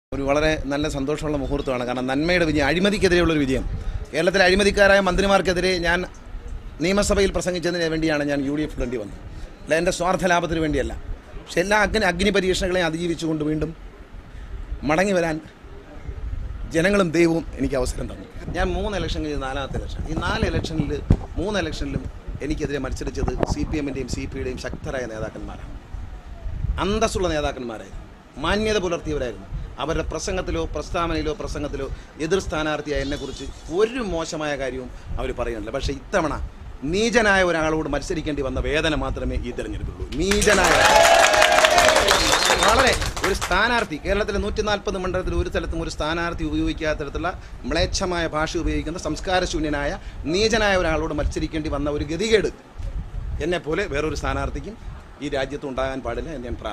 ഒരു വളരെ നല്ല സന്തോഷമുള്ള മുഹൂർത്തമാണ് കാരണം നന്മയുടെ വിജയം അഴിമതിക്കെതിരെയുള്ള ഒരു വിജയം കേരളത്തിലെ അഴിമതിക്കാരായ മന്ത്രിമാർക്കെതിരെ ഞാൻ നിയമസഭയിൽ പ്രസംഗിച്ചതിന് വേണ്ടിയാണ് ഞാൻ യു ഡി എഫ് വേണ്ടി വന്നത് അല്ല എൻ്റെ സ്വാർത്ഥ ലാഭത്തിന് വേണ്ടിയല്ല പക്ഷെ എല്ലാ അഗ്നി അഗ്നി പരീക്ഷണങ്ങളെയും അതിജീവിച്ചുകൊണ്ട് വീണ്ടും മടങ്ങി വരാൻ ജനങ്ങളും ദൈവവും എനിക്ക് അവസരം തന്നു ഞാൻ മൂന്ന് ഇലക്ഷൻ കഴിഞ്ഞ് നാലാമത്തെ ഇലക്ഷൻ ഈ നാല് ഇലക്ഷനിൽ മൂന്ന് ഇലക്ഷനിലും എനിക്കെതിരെ മത്സരിച്ചത് സി പി എമ്മിൻ്റെയും സി പി യുടെയും ശക്തരായ നേതാക്കന്മാരാണ് അന്തസ്സുള്ള നേതാക്കന്മാരായിരുന്നു മാന്യത പുലർത്തിയവരായിരുന്നു അവരുടെ പ്രസംഗത്തിലോ പ്രസ്താവനയിലോ പ്രസംഗത്തിലോ എതിർ സ്ഥാനാർത്ഥിയായ എന്നെക്കുറിച്ച് ഒരു മോശമായ കാര്യവും അവർ പറയുന്നില്ല പക്ഷേ ഇത്തവണ നീചനായ ഒരാളോട് മത്സരിക്കേണ്ടി വന്ന വേദന മാത്രമേ ഈ തെരഞ്ഞെടുപ്പുള്ളൂ നീചനായ വളരെ ഒരു സ്ഥാനാർത്ഥി കേരളത്തിലെ നൂറ്റി നാൽപ്പത് മണ്ഡലത്തിൽ ഒരു സ്ഥലത്തും ഒരു സ്ഥാനാർത്ഥി ഉപയോഗിക്കാത്ത തരത്തിലുള്ള മ്ലേച്ഛമായ ഭാഷ ഉപയോഗിക്കുന്ന സംസ്കാരശൂന്യനായ നീചനായ ഒരാളോട് മത്സരിക്കേണ്ടി വന്ന ഒരു ഗതികേട് എന്നെപ്പോലെ വേറൊരു സ്ഥാനാർത്ഥിക്കും ഈ രാജ്യത്ത് ഉണ്ടാകാൻ പാടില്ല എന്ന് ഞാൻ പ്രാർത്ഥിക്കുന്നു